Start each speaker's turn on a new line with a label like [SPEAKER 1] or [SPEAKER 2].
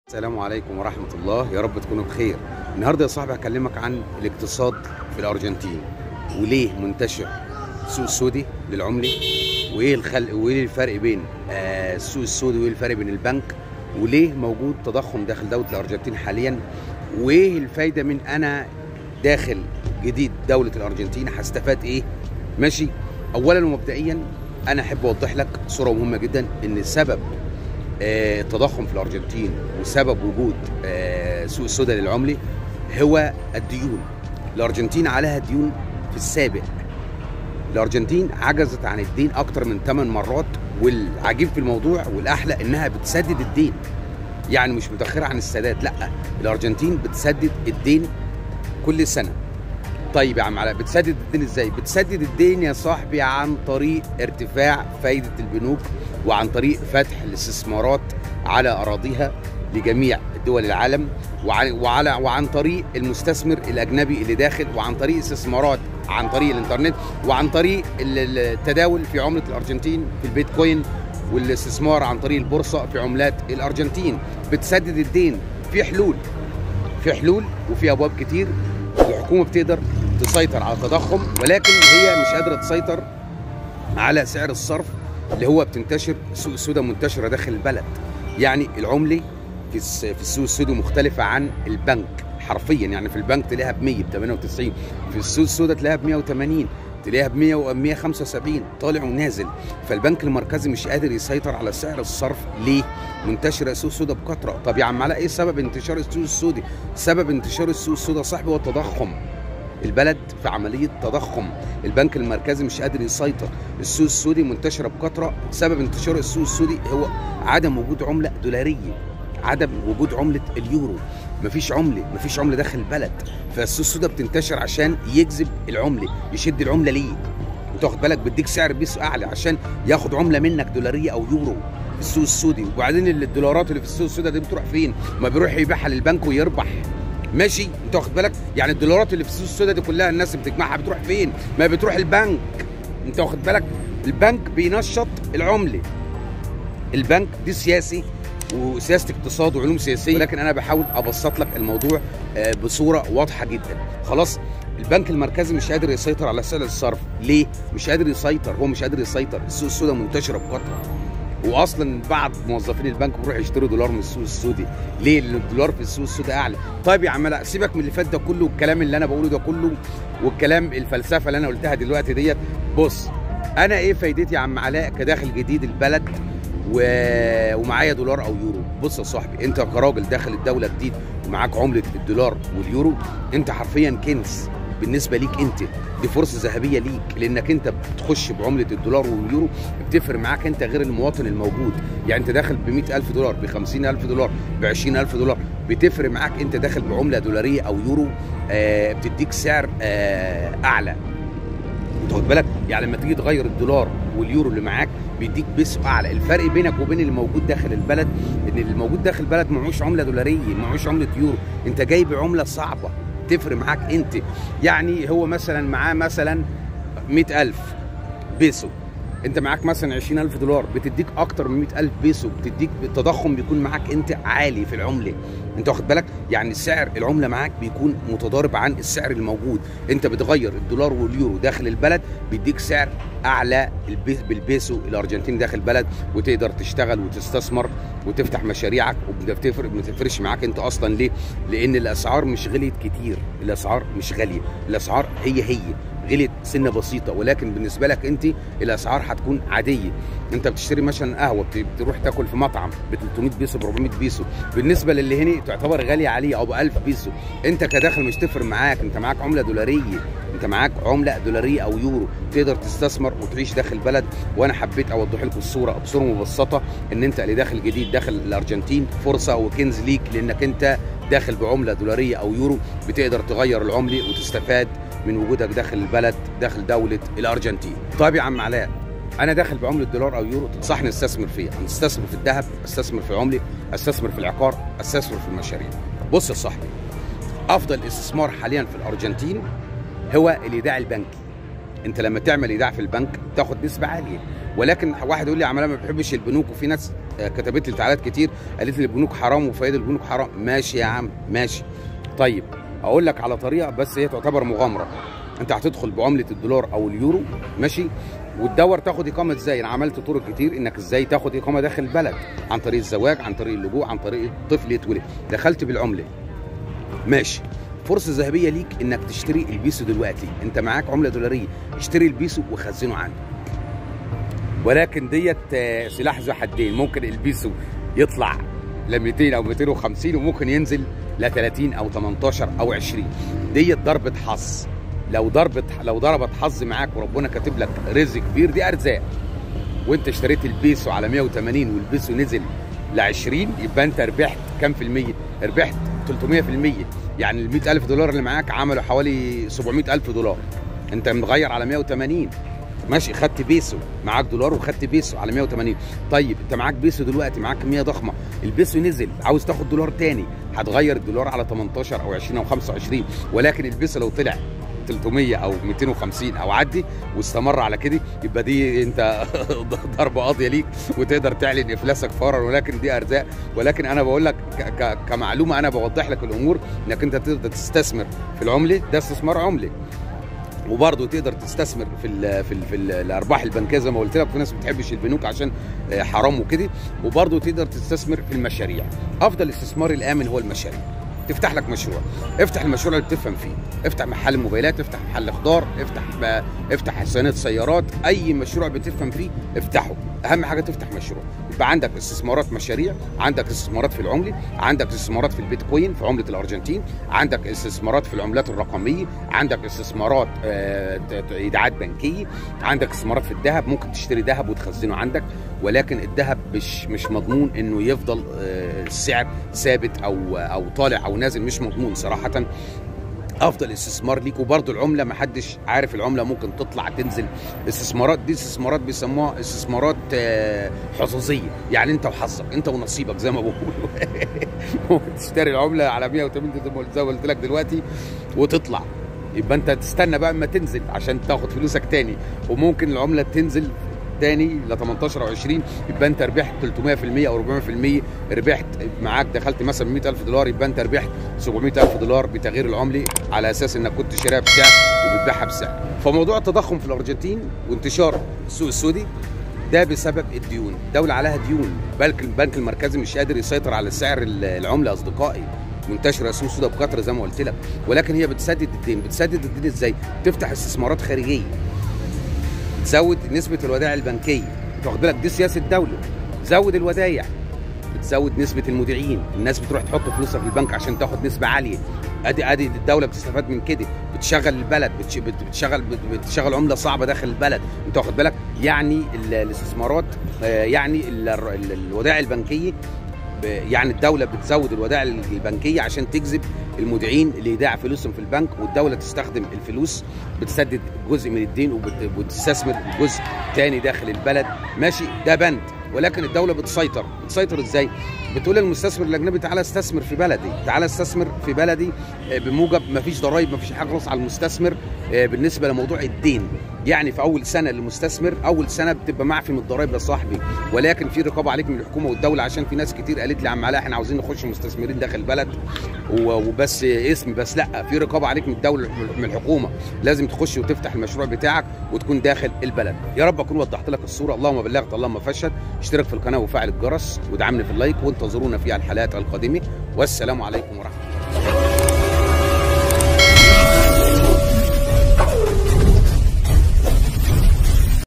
[SPEAKER 1] السلام عليكم ورحمة الله يا رب تكونوا بخير النهاردة يا صاحبي هكلمك عن الاقتصاد في الأرجنتين وليه منتشر السوق السودي للعملة وإيه الخلق وإيه الفرق بين آه، السوق السودي وإيه الفرق بين البنك وليه موجود تضخم داخل دولة الأرجنتين حاليا وإيه الفايدة من أنا داخل جديد دولة الأرجنتين هستفاد إيه ماشي أولا ومبدئيا أنا أحب أوضح لك صورة مهمة جدا إن سبب آه، التضخم في الارجنتين وسبب وجود آه، سوق السوداء للعمله هو الديون الارجنتين عليها ديون في السابق الارجنتين عجزت عن الدين اكتر من 8 مرات والعجيب في الموضوع والاحلى انها بتسدد الدين يعني مش متاخره عن السداد لا الارجنتين بتسدد الدين كل سنه طيب يا عم علاء بتسدد الدين ازاي؟ بتسدد الدين يا صاحبي عن طريق ارتفاع فايدة البنوك وعن طريق فتح الاستثمارات على أراضيها لجميع دول العالم وعن, وعلى وعن طريق المستثمر الأجنبي اللي داخل وعن طريق استثمارات عن طريق الإنترنت وعن طريق ال- التداول في عملة الأرجنتين في البيتكوين والاستثمار عن طريق البورصة في عملات الأرجنتين بتسدد الدين في حلول في حلول وفي ابواب كتير الحكومه بتقدر تسيطر على التضخم ولكن هي مش قادره تسيطر على سعر الصرف اللي هو بتنتشر السوق السوداء منتشره داخل البلد يعني العمله في الس- في السوق السوداء مختلفه عن البنك حرفيا يعني في البنك تلاقيها ب 100 ب 98 في السوق السوداء تلاقيها ب 180 تلاقيها ب 100 و 175 طالع ونازل فالبنك المركزي مش قادر يسيطر على سعر الصرف ليه؟ منتشره السوق السوداء بكثره طب يا عم علاء ايه سبب انتشار السوق السوداء؟ سبب انتشار السوق السوداء صاحبي هو التضخم البلد في عمليه تضخم البنك المركزي مش قادر يسيطر السوق السودي منتشره بكثره سبب انتشار السوق السودي هو عدم وجود عمله دولاريه عدم وجود عمله اليورو مفيش عمله مفيش عمله داخل البلد فالسوق السوداء بتنتشر عشان يجذب العمله يشد العمله ليه انت واخد بالك بيديك سعر بيس اعلى عشان ياخد عمله منك دولاريه او يورو في السوق السودي وبعدين الدولارات اللي في السوق السوداء دي بتروح فين ما بيروح يبيعها للبنك ويربح ماشي انت واخد بالك يعني الدولارات اللي في السوق السوداء دي كلها الناس بتجمعها بتروح فين ما بتروح البنك انت واخد بالك البنك بينشط العمله البنك دي سياسي وسياسه اقتصاد وعلوم سياسيه ولكن انا بحاول ابسط لك الموضوع آه، بصوره واضحه جدا خلاص البنك المركزي مش قادر يسيطر على سعر الصرف ليه مش قادر يسيطر هو مش قادر يسيطر السوق السوداء منتشره بكثره واصلا بعض موظفين البنك بيروحوا يشتروا دولار من السوق السودي ليه لان الدولار في السوق السودي اعلى طيب يا عم لا سيبك من اللي فات ده كله والكلام اللي انا بقوله ده كله والكلام الفلسفه اللي انا قلتها دلوقتي ديت بص انا ايه فايدتي يا عم علاء كداخل جديد البلد و... ومعايا دولار او يورو بص يا صاحبي انت كراجل داخل الدوله جديد ومعاك عمله الدولار واليورو انت حرفيا كنز بالنسبه ليك انت دي فرصه ذهبيه ليك لانك انت بتخش بعمله الدولار واليورو بتفرق معاك انت غير المواطن الموجود يعني انت داخل ب ألف دولار ب ألف دولار ب ألف دولار بتفرق معاك انت داخل بعمله دولاريه او يورو آه بتديك سعر آه اعلى انت واخد بالك يعني لما تيجي تغير الدولار واليورو اللي معاك بيديك بيس اعلى الفرق بينك وبين اللي موجود داخل البلد ان اللي موجود داخل البلد معهوش عمله دولاريه معهوش عمله يورو انت جايب عمله صعبه تفرق معاك انت يعني هو مثلا معاه مثلا 100000 بيسو انت معاك مثلا 20000 دولار بتديك اكتر من 100000 بيسو بتديك التضخم بيكون معاك انت عالي في العمله انت واخد بالك يعني سعر العمله معاك بيكون متضارب عن السعر الموجود انت بتغير الدولار واليورو داخل البلد بيديك سعر اعلى البي- بالبيسو الارجنتيني داخل البلد وتقدر تشتغل وتستثمر وتفتح مشاريعك وبتفرق ما تفرقش معاك انت اصلا ليه لان الاسعار مش غليت كتير الاسعار مش غاليه الاسعار هي هي غلت سنه بسيطه ولكن بالنسبه لك انت الاسعار هتكون عاديه انت بتشتري مثلا قهوه بت- بتروح تاكل في مطعم ب 300 بيسو ب 400 بيسو بالنسبه للي هنا تعتبر غاليه عليه او ب 1000 بيسو انت كداخل مش تفرق معاك انت معاك عمله دولاريه انت معاك عمله دولاريه او يورو تقدر تستثمر وتعيش داخل البلد وانا حبيت اوضح لكم الصوره بصوره مبسطه ان انت اللي داخل جديد داخل الارجنتين فرصه وكنز ليك لانك انت داخل بعمله دولاريه او يورو بتقدر تغير العمله وتستفاد من وجودك داخل البلد داخل دوله الارجنتين طيب يا عم علاء انا داخل بعمله دولار او يورو تنصحني استثمر فيها استثمر في الذهب استثمر في عمله استثمر في العقار استثمر في المشاريع بص يا صاحبي افضل استثمار حاليا في الارجنتين هو الايداع البنكي انت لما تعمل ايداع في البنك تاخد نسبه عاليه ولكن واحد يقول لي يا عم انا ما بحبش البنوك وفي ناس آه، كتبت لي تعليقات كتير قالت لي البنوك حرام وفوائد البنوك حرام ماشي يا عم ماشي طيب اقول لك على طريقه بس هي تعتبر مغامره انت هتدخل بعمله الدولار او اليورو ماشي وتدور تاخد اقامه ازاي انا عملت طرق كتير انك ازاي تاخد اقامه داخل البلد عن طريق الزواج عن طريق اللجوء عن طريق الطفل يتولد دخلت بالعمله ماشي فرصه ذهبيه ليك انك تشتري البيسو دلوقتي انت معاك عمله دولاريه اشتري البيسو وخزنه عندك ولكن ديت آه، سلاح ذو حدين ممكن البيسو يطلع ل 200 او 250 وممكن ينزل ل 30 او 18 او 20 ديت ضربه حظ لو ضربت لو ضربت حظ معاك وربنا كاتب لك رزق كبير دي ارزاق وانت اشتريت البيسو على 180 والبيسو نزل ل 20 يبقى انت ربحت كام في المية؟ ربحت 300 في المية يعني ال 100000 دولار اللي معاك عملوا حوالي 700000 دولار انت متغير على 180 ماشي خدت بيسو معاك دولار وخدت بيسو على 180 طيب انت معاك بيسو دلوقتي معاك كميه ضخمه البيسو نزل عاوز تاخد دولار تاني هتغير الدولار على 18 او 20 او 25 ولكن البيسو لو طلع 300 او 250 او عدي واستمر على كده يبقى دي انت ضربه قاضيه ليك وتقدر تعلن افلاسك فورا ولكن دي ارزاق ولكن انا بقول لك ك- ك- كمعلومه انا بوضح لك الامور انك انت تقدر تستثمر في العمله ده استثمار عمله وبرضه تقدر تستثمر في ال في ال في ال الارباح البنكيه زي ما قلت لك في ناس ما بتحبش البنوك عشان آه، حرام وكده وبرضه تقدر تستثمر في المشاريع افضل استثمار الامن هو المشاريع تفتح لك مشروع افتح المشروع اللي بتفهم فيه افتح محل موبايلات افتح محل خضار افتح ب... افتح صيانه سيارات اي مشروع بتفهم فيه افتحه اهم حاجه تفتح مشروع يبقى عندك استثمارات مشاريع عندك استثمارات في العمله عندك استثمارات في البيتكوين في عمله الارجنتين عندك استثمارات في العملات الرقميه عندك استثمارات آه، ت- ت- ايداعات بنكيه عندك استثمارات في الذهب ممكن تشتري ذهب وتخزنه عندك ولكن الذهب مش مش مضمون انه يفضل آه، السعر ثابت او او طالع او نازل مش مضمون صراحه افضل استثمار ليك وبرضه العمله ما حدش عارف العمله ممكن تطلع تنزل استثمارات دي استثمارات بيسموها استثمارات آه، حظوظيه يعني انت وحظك انت ونصيبك زي ما بقول ممكن تشتري العمله على 180 زي ما قلت- زي ما قلت لك دلوقتي وتطلع يبقى انت تستنى بقى اما تنزل عشان تاخد فلوسك تاني وممكن العمله تنزل تاني ل 18 او 20 يبقى انت ربحت 300% او 400% ربحت معاك دخلت مثلا 100000 دولار يبقى انت ربحت 700000 دولار بتغيير العمله على اساس انك كنت شاريها بسعر وبتبيعها بسعر فموضوع التضخم في الارجنتين وانتشار السوق السودي ده بسبب الديون الدولة عليها ديون بنك البنك المركزي مش قادر يسيطر على سعر العملة أصدقائي منتشرة سوق سودا بكثرة زي ما قلت لك ولكن هي بتسدد الدين بتسدد الدين ازاي تفتح استثمارات خارجية تزود نسبة الودائع البنكية انت واخد بالك دي سياسة دولة زود الودائع بتزود نسبة المودعين الناس بتروح تحط فلوسها في البنك عشان تاخد نسبة عالية ادي ادي الدولة بتستفاد من كده بتشغل البلد بتش- بت- بتشغل بت- بتشغل عملة صعبة داخل البلد انت واخد بالك يعني ال- الاستثمارات آه، يعني ال- ال- الودائع البنكية ب- يعني الدولة بتزود الودائع البنكية عشان تجذب المودعين لإيداع فلوسهم في البنك والدولة تستخدم الفلوس بتسدد جزء من الدين وبت- وبتستثمر جزء تاني داخل البلد ماشي ده بند ولكن الدولة بتسيطر بتسيطر ازاي بتقول للمستثمر الاجنبي تعالى استثمر في بلدي تعالى استثمر في بلدي آه، بموجب مفيش ضرائب مفيش حاجه خالص على المستثمر آه، بالنسبه لموضوع الدين يعني في اول سنه للمستثمر اول سنه بتبقى معفي من الضرائب يا صاحبي ولكن في رقابه عليك من الحكومه والدوله عشان في ناس كتير قالت لي يا عم علاء احنا عاوزين نخش مستثمرين داخل البلد و- وبس اسم بس لا في رقابه عليك من الدوله من الحكومه لازم تخش وتفتح المشروع بتاعك وتكون داخل البلد يا رب اكون وضحت لك الصوره اللهم بلغت اللهم فشل اشترك في القناه وفعل الجرس ودعمني في اللايك وانتظرونا في الحلقات القادمه والسلام عليكم ورحمه الله